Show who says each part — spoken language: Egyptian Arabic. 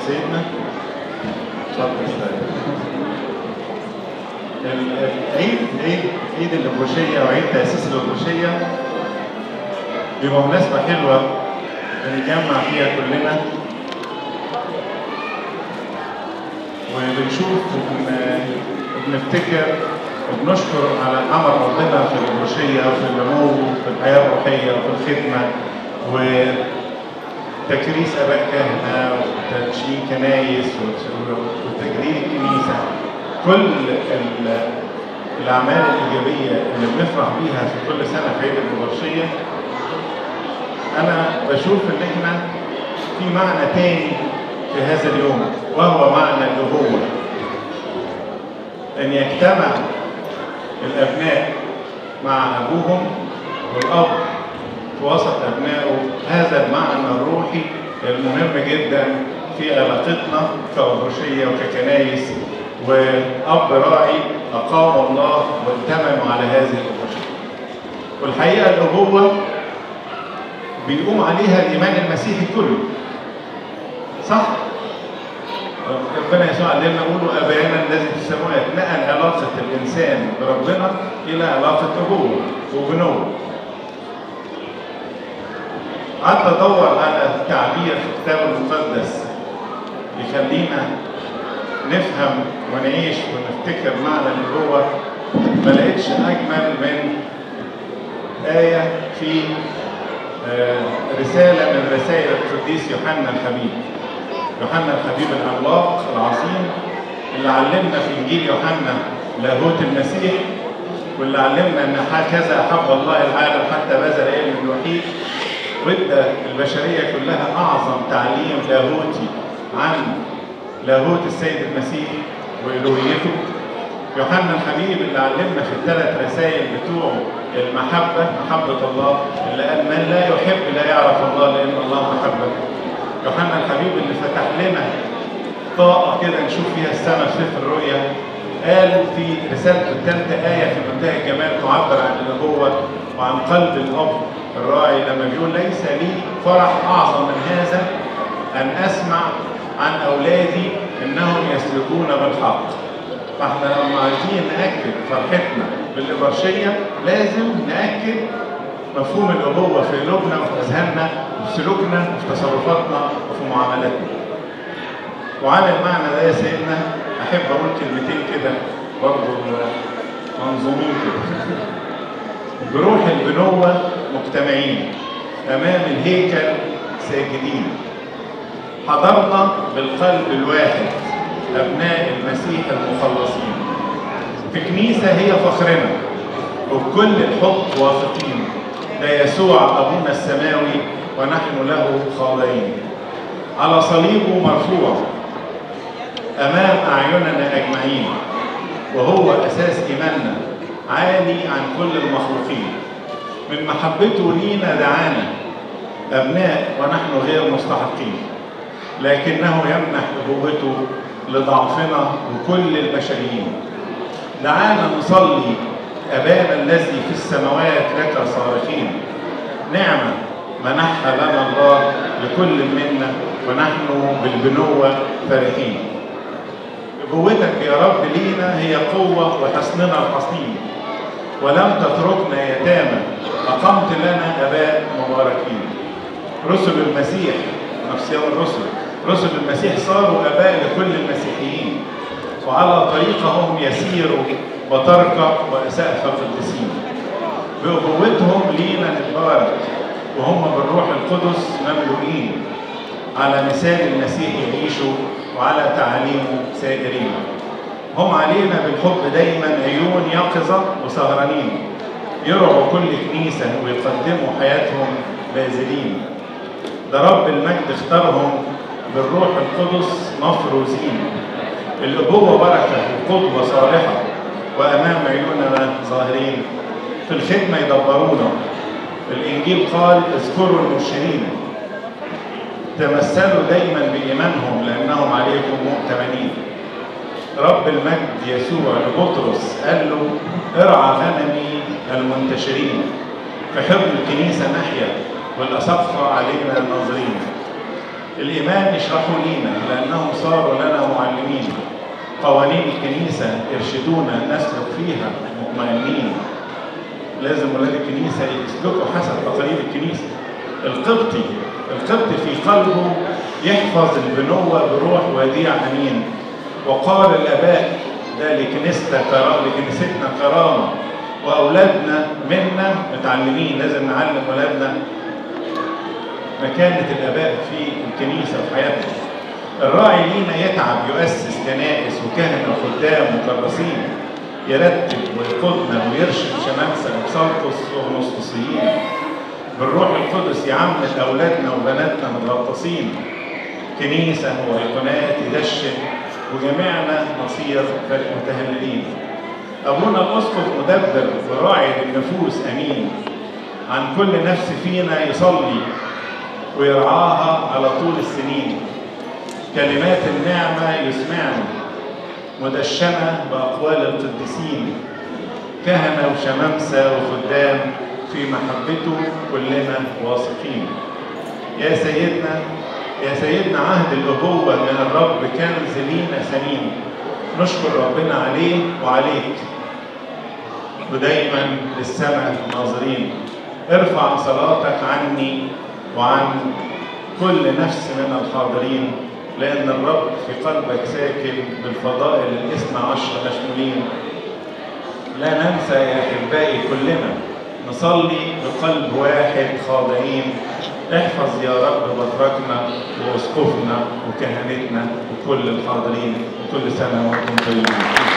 Speaker 1: سيدنا اتفضل شوية ال- العيد عيد عيد الأبروشية وعيد تأسيس الأبروشية بيبقى مناسبة حلوة بنتجمع فيها كلنا وبنشوف وبن- وبنفتكر وبنشكر على عمل ربنا في الأبروشية وفي النمو وفي الحياة الروحية وفي الخدمة وتكريس آباء كهنة وتدشين كنايس وت- وتجديد الكنيسة كل ال- الأعمال الإيجابية اللي بنفرح بيها في كل سنة في عيد الأبروشية أنا بشوف إن إحنا في معنى تاني في هذا اليوم وهو معنى الأبوة أن يجتمع الأبناء مع أبوهم والأب في وسط أبنائه هذا المعنى الروحي المهم جدا في علاقتنا كأبروشية وككنايس وأب راعي أقام الله واتمنوا على هذه الأبروشية والحقيقة الأبوة بيقوم عليها الإيمان المسيحي كله صح؟ ربنا يسوع علمنا نقول ابانا الذي في السماوات نقل علاقه الانسان بربنا الى علاقه ابوه وبنوه. قعدت ادور على تعبير في الكتاب المقدس يخلينا نفهم ونعيش ونفتكر معنى الابوه ما لقيتش اجمل من ايه في آه، رساله من رسائل القديس يوحنا الحبيب. يوحنا الحبيب العملاق العظيم اللي علمنا في انجيل يوحنا لاهوت المسيح واللي علمنا ان هكذا احب الله العالم حتى بذل ابنه الوحيد وادى البشريه كلها اعظم تعليم لاهوتي عن لاهوت السيد المسيح والوهيته يوحنا الحبيب اللي علمنا في الثلاث رسائل بتوعه المحبه محبه الله اللي قال من لا يحب لا يعرف الله لان الله محبه يوحنا الحبيب اللي فتح لنا طاقة كده نشوف فيها السماء في سفر الرؤيا قال في رسالته الثالثة آية في منتهى الجمال تعبر عن النبوة وعن قلب الأب الراعي لما بيقول ليس لي فرح أعظم من هذا أن أسمع عن أولادي إنهم يسلكون بالحق فاحنا لما عايزين نأكد فرحتنا بالإبرشية لازم نأكد مفهوم الأبوة في قلوبنا وفي أذهاننا وفي سلوكنا وفي تصرفاتنا وفي معاملاتنا. وعن المعنى ده يا سيدنا أحب أقول كلمتين كده برضه منظومين كده. بروح البنوة مجتمعين أمام الهيكل ساجدين. حضرنا بالقلب الواحد أبناء المسيح المخلصين. في كنيسة هي فخرنا وبكل الحب واثقين ده يسوع أبونا السماوي ونحن له خاضعين على صليبه مرفوع أمام أعيننا أجمعين وهو أساس إيماننا عالي عن كل المخلوقين من محبته لينا دعانا أبناء ونحن غير مستحقين لكنه يمنح أبوته لضعفنا وكل البشريين دعانا نصلي أبانا الذي في السماوات لك صارخين نعمة منحها لنا الله لكل منا ونحن بالبنوة فرحين أبوتك يا رب لينا هي قوة وحصننا الحصين ولم تتركنا يتامى أقمت لنا أباء مباركين رسل المسيح نفسيان الرسل رسل المسيح صاروا أباء لكل المسيحيين وعلى طريقهم يسيروا بطركة وأسقف قديسين بأبوتهم لينا نتبارك وهم بالروح القدس مملوئين على مثال المسيح يعيشوا وعلى تعاليمه سائرين هم علينا بالحب دايما عيون يقظة وسهرانين يرعوا كل كنيسة ويقدموا حياتهم باذلين ده رب المجد اختارهم بالروح القدس مفروزين الأبوة بركة وقدوة صالحة وأمام عيوننا ظاهرين في الخدمة يدبرونا الإنجيل قال اذكروا المرشدين تمثلوا دايما بإيمانهم لأنهم عليكم مؤتمنين رب المجد يسوع لبطرس قال له ارعى غنمي المنتشرين في حضن الكنيسة ناحية والأسقفة علينا الناظرين الإيمان يشرحوا لينا لأنهم صاروا لنا معلمين قوانين الكنيسة يرشدونا نسلك فيها مطمئنين لازم ولاد الكنيسة يسلكوا حسب تقاليد الكنيسة القبطي القبطي في قلبه يحفظ البنوة بروح وديع أمين وقال الآباء ده لكنيستنا كرامة لكنيستنا كرامة وأولادنا منا متعلمين لازم نعلم ولادنا مكانة الآباء في الكنيسة وفي حياتنا الراعي لينا يتعب يؤسس كنائس وكهنة وخدام وكراسين يرتب ويقودنا ويرشد شمامسة وبسلطس وغنوصوصيين بالروح القدس يعمد أولادنا وبناتنا متغطسين كنيسة وأيقونات يدشن وجميعنا نصير متهللين أبونا الأسقف مدبر وراعي للنفوس أمين عن كل نفس فينا يصلي ويرعاها على طول السنين كلمات النعمة يسمعنا مدشنة بأقوال القديسين كهنة وشمامسة وخدام في محبته كلنا واثقين يا سيدنا يا سيدنا عهد الأبوة من الرب كنز لينا ثمين نشكر ربنا عليه وعليك ودايما للسماء ناظرين ارفع صلاتك عني وعن كل نفس من الحاضرين لأن الرب في قلبك ساكن بالفضائل الاثنى عشر مشمولين لا ننسى يا أحبائي كلنا نصلي بقلب واحد خاضعين احفظ يا رب بطركنا واسقفنا وكهنتنا وكل الحاضرين وكل سنة وانتم طيبين